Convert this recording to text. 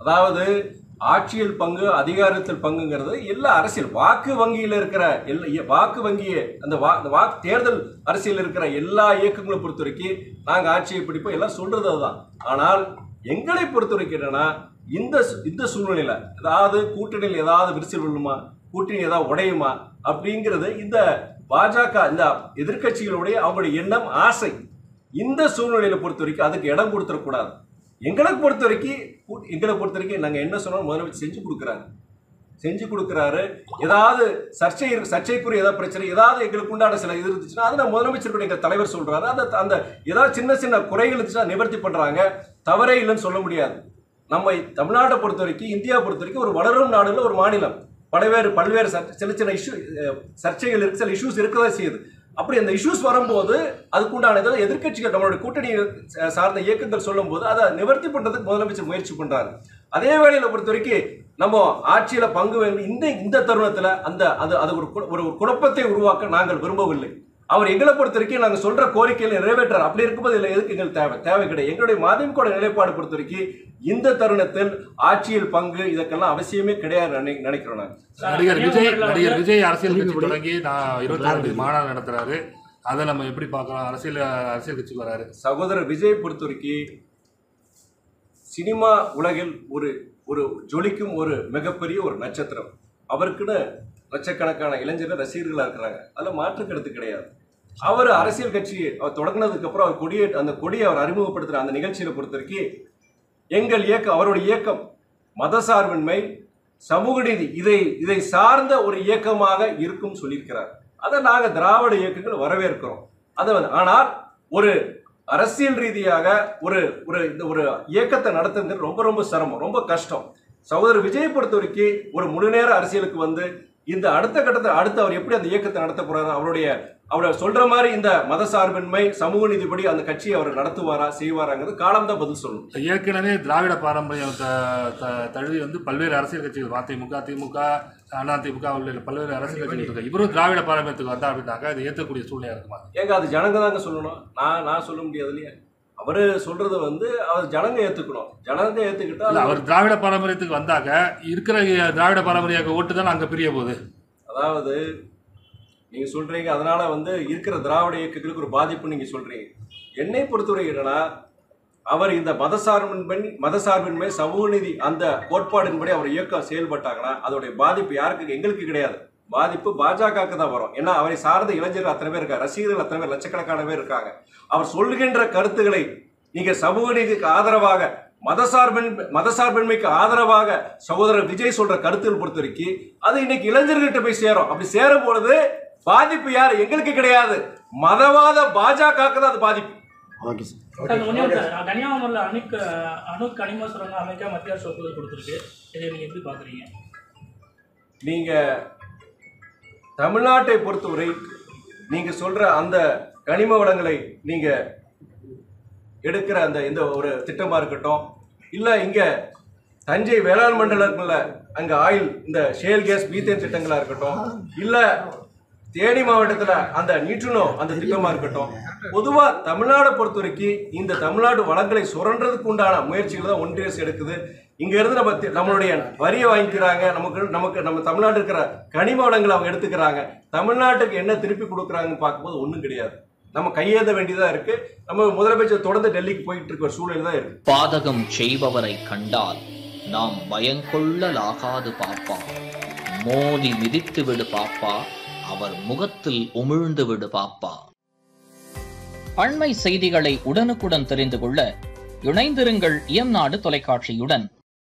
அதாவது ஆட்சியில் பங்கு அதிகாரத்தில் பங்குங்கிறது எல்லா அரசியல் வாக்கு வங்கியில் இருக்கிற எல்லா வாக்கு வங்கியை அந்த வா அந்த வாக்கு தேர்தல் அரசியல் இருக்கிற எல்லா இயக்கங்களை பொறுத்த வரைக்கும் நாங்கள் ஆட்சியை பிடிப்போம் எல்லாம் சொல்றது அதுதான் ஆனால் எங்களை பொறுத்த வரைக்கும் என்னன்னா இந்த சு- இந்த சூழ்நிலையில அதாவது கூட்டணியில் ஏதாவது விரிசல் விழுமா கூட்டணி ஏதாவது உடையுமா அப்படிங்கிறது இந்த பாஜக இந்த எதிர்க்கட்சிகளுடைய அவங்களுடைய எண்ணம் ஆசை இந்த சூழ்நிலையில பொறுத்த வரைக்கும் அதுக்கு இடம் கொடுத்துடக்கூடாது எங்களை பொறுத்த வரைக்கும் கூ- எங்களை பொறுத்த வரைக்கும் நாங்கள் என்ன சொன்னாலும் முதலமைச்சர் செஞ்சு கொடுக்குறாரு செஞ்சு கொடுக்குறாரு ஏதாவது சர்ச்சை இரு- சர்ச்சைக்குரிய ஏதாவது பிரச்சனை ஏதாவது எங்களுக்கு உண்டான சில இது இருந்துச்சுன்னா அதை நான் முதலமைச்சர் எங்கள் தலைவர் சொல்றாரு அந்த அந்த ஏதாவது சின்ன சின்ன குறைகள் இருந்துச்சுன்னா நிவர்த்தி பண்றாங்க தவறே இல்லைன்னு சொல்ல முடியாது நம்ம தமிழ்நாட்டை பொறுத்த வரைக்கும் இந்தியா பொறுத்த வரைக்கும் ஒரு வளரும் நாடுல ஒரு மாநிலம் பல்வேறு பல்வேறு சர்ச்சை- சின்ன சின்ன இஷ்யூ சர்ச்சைகள் இருக்கு சில இஷ்யூஸ் இருக்கதா செய்யுது அப்படி அந்த இஷ்யூஸ் வரும்போது அதுக்குண்டான ஏதாவது எதிர்க்கட்சிகள் நம்மளுடைய கூட்டணி சா- சார்ந்த இயக்கங்கள் சொல்லும்போது அதை நிவர்த்தி பண்றதுக்கு முதலமைச்சர் முயற்சி பண்றாரு அதே வேளையில பொறுத்த வரைக்கும் நம்ம ஆட்சியில பங்கு வேணும் இந்த இந்த தருணத்துல அந்த அது அது ஒரு கு- ஒரு குழப்பத்தை உருவாக்க நாங்கள் விரும்பவில்லை அவர் எங்களை பொறுத்த வரைக்கும் நாங்கள் சொல்ற கோரிக்கைகளை நிறைவேற்றார் அப்படி இருக்கும்போது இல்லை எதுக்கு எங்களுக்கு தேவை தேவை கிடையாது எங்களுடைய மதிமுக நிலைப்பாடு பொறுத்த வரைக்கும் இந்த தருணத்தில் ஆட்சியில் பங்கு இதற்கெல்லாம் அவசியமே கிடையாது நினை- நினைக்கிறோம் நாங்கள் நடிகர் விஜய் கன்னியாகுமரியில நடிகர் வந்து- விஜய் அரசியல் கட்சி தொடங்கி நான் இருபத்தி ஆறு மாநாடு நடத்துறாரு அதை நம்ம எப்படி பார்க்கலாம் அரசியல் அரசியல் கட்சிக்கு வராரு சகோதரர் விஜய் பொறுத்த வரைக்கும் சினிமா உலகில் ஒரு ஒரு ஜொலிக்கும் ஒரு மிகப்பெரிய ஒரு நட்சத்திரம் அவருக்குன்னு லட்சக்கணக்கான இளைஞர்கள் ரசிகர்களாக இருக்கிறாங்க அதில் மாற்று கருத்து கிடையாது அவர் அரசியல் கட்சி அவர் தொடங்கினதுக்கு அப்புறம் அவர் கொடியை அந்த கொடியை அவர் அறிமுகப்படுத்துகிற அந்த நிகழ்ச்சியை பொறுத்த வரைக்கும் எங்கள் இயக்கம் அவருடைய இயக்கம் மதசார்பின்மை சமூக நீதி இதை இதை சார்ந்த ஒரு இயக்கமாக இருக்கும் சொல்லியிருக்கிறார் அதை நாங்கள் திராவிட இயக்கங்கள் வரவேற்கிறோம் அதை வந்து ஆனால் ஒரு அரசியல் ரீதியாக ஒரு ஒரு இந்த ஒரு இயக்கத்தை நடத்துறது ரொம்ப ரொம்ப சிரமம் ரொம்ப கஷ்டம் சகோதரர் விஜய் பொறுத்த வரைக்கும் ஒரு முழுநேர அரசியலுக்கு வந்து இந்த அடுத்த கட்டத்தை அடுத்து அவர் எப்படி அந்த இயக்கத்தை நடத்த போறாரு அவருடைய அவர் சொல்ற மாதிரி இந்த மதசார்பின்மை சமூக நீதிப்படி அந்த கட்சியை அவர் நடத்துவாரா செய்வாராங்கிறது காலம்தான் பதில் சொல்லணும் ஏற்கனவே திராவிட பாரம்பரியம் த- த- தழுவி வந்து பல்வேறு அரசியல் கட்சிகள் அதிமுக திமுக அதிமுக உள்ள பல்வேறு அரசியல் கட்சிகள் இருக்கு இவரும் திராவிட பாரம்பரியத்துக்கு வந்தா அப்படின்னாக்கா அது ஏற்கக்கூடிய சூழ்நிலை இருக்குமா ஏங்க அது ஜனங்க தாங்க சொல்லணும் நான் நான் சொல்ல முடியாது இல்லையா அவரு சொல்றது வந்து அவர் ஜனங்க ஏத்துக்கணும் ஜனங்க ஏத்துக்கிட்டா இல்ல அது- அவர் திராவிட பாரம்பரியத்துக்கு வந்தாக்க இருக்கிற திராவிட பாரம்பரிய ஓட்டு தான் அங்க பிரிய போகுது அதாவது நீங்க சொல்றீங்க அதனால வந்து இருக்கிற திராவிட இயக்கங்களுக்கு ஒரு பாதிப்பு நீங்க சொல்றீங்க என்னை பொறுத்தவரை என்னன்னா அவர் இந்த மதசார்பின்மை மதசார்பின்மை சமூக நீதி அந்த கோட்பாடின்படி அவர் இயக்கம் செயல்பட்டாங்கன்னா அதோடைய பாதிப்பு யாருக்கு எங்களுக்கு கிடையாது பாதிப்பு பாஜகவுக்கு தான் வரும் ஏன்னா அவரை சார்ந்த இளைஞர்கள் அத்தனை பேர் இருக்காங்க ரசிகர்கள் அத்தனை பேர் லட்சக்கணக்கான பேர் இருக்காங்க அவர் சொல்லுகின்ற கருத்துக்களை நீங்க சமூக நீதிக்கு ஆதரவாக மதசார்பின் மதசார்பின்மைக்கு ஆதரவாக சகோதரர் விஜய் சொல்ற கருத்துகள் பொறுத்த வரைக்கும் அது இன்னைக்கு இளைஞர்கள்ட்ட போய் சேரும் அப்படி சேரும் பொழுது பாதிப்பு யார் எங்களுக்கு கிடையாது மதவாத பாஜகவுக்கு தான் அது பாதிப்பு ஓகே சார் சார், ஒண்ணே ஒண்ணு சார். கன்னியாகுமரியில அணுக் அணு கனிம சுரங்க அமைக்க மத்திய அரசு ஒப்புதல் கொடுத்துருக்கு இதை நீங்க எப்படி பாக்குறீங்க நீங்க தமிழ்நாட்டை பொறுத்தவரை நீங்க சொல்ற அந்த கனிம வளங்களை நீங்க எடுக்கிற அந்த இந்த ஒரு திட்டமா இருக்கட்டும் இல்ல இங்க தஞ்சை வேளாண் மண்டலங்கள்ல அங்க ஆயில் இந்த ஷேல் கேஸ் மீத்தேன் திட்டங்களா இருக்கட்டும் இல்ல தேனி மாவட்டத்துல அந்த நியூட்ரினோ அந்த திட்டமா இருக்கட்டும் பொதுவா தமிழ்நாடை பொறுத்த வரைக்கும் இந்த தமிழ்நாடு வளங்களை சுரண்டுறதுக்கு உண்டான முயற்சிகள் தான் ஒன்றிய அரசு எடுக்குது இங்க இருந்து நம்ம தி- நம்மளுடைய வரியை வாங்கிக்கிறாங்க நமக்கு நமக்கு நம்ம தமிழ்நாடு இருக்கிற கனிம வளங்களை அவங்க எடுத்துக்கிறாங்க தமிழ்நாட்டுக்கு என்ன திருப்பி கொடுக்குறாங்கன்னு பார்க்கும்போது ஒன்றும் கிடையாது நம்ம கையேந்த வேண்டியதா இருக்கு நம்ம முதலமைச்சர் தொடர்ந்து டெல்லிக்கு போயிட்டு இருக்க ஒரு சூழ்நிலை தான் இருக்கு பாதகம் செய்பவரை கண்டால் நாம் பயங்கொள்ளலாகாது பாப்பா மோதி மிதித்து விடு பாப்பா அவர் முகத்தில் உமிழ்ந்து விடு பாப்பா அண்மை செய்திகளை உடனுக்குடன் தெரிந்து கொள்ள இணைந்திருங்கள் இயம்நாடு தொலைக்காட்சியுடன்